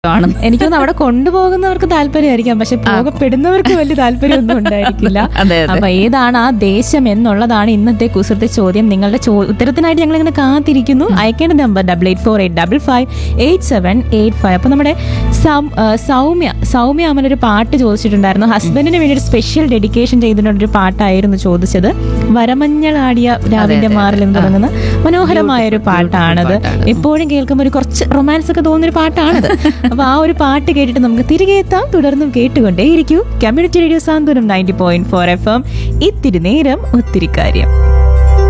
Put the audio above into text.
ആണ് എനിക്കൊന്ന് അവിടെ കൊണ്ടുപോകുന്നവർക്ക് താല്പര്യമായിരിക്കാം പക്ഷെ പോകപ്പെടുന്നവർക്ക് വലിയ താല്പര്യമൊന്നും ഉണ്ടായിരിക്കില്ല അതെ, അതെ. അപ്പൊ ഏതാണ് ആ ദേശം എന്നുള്ളതാണ് ഇന്നത്തെ കുസൃതി ചോദ്യം നിങ്ങളുടെ ചോ- ഉത്തരത്തിനായിട്ട് ഞങ്ങൾ ഇങ്ങനെ കാത്തിരിക്കുന്നു അയക്കേണ്ട number double eight four eight double five eight seven eight five അപ്പൊ നമ്മുടെ സം- ആ, സൗമ്യ സൗമ്യ അമ്മൻ ഒരു പാട്ട് ചോദിച്ചിട്ടുണ്ടായിരുന്നു ഹസ്ബൻഡിന് വേണ്ടി ഒരു സ്പെഷ്യൽ ഡെഡിക്കേഷൻ ചെയ്തിട്ടുള്ള ഒരു പാട്ടായിരുന്നു ചോദിച്ചത് വരമഞ്ഞളാടിയ രാവിന്റെ മാറിൽ എന്ന് തുടങ്ങുന്ന മനോഹരമായ ഒരു പാട്ടാണത് എപ്പോഴും കേൾക്കുമ്പോൾ ഒരു കുറച്ച് റൊമാൻസ് ഒക്കെ തോന്നുന്ന ഒരു പാട്ടാണത് അപ്പൊ ആ ഒരു പാട്ട് കേട്ടിട്ട് നമുക്ക് തിരികെ എത്താം തുടർന്നും കേട്ടുകൊണ്ടേയിരിക്കൂ community radio Santhwanam ninety point four F M ഇത്തിരി നേരം ഒത്തിരി കാര്യം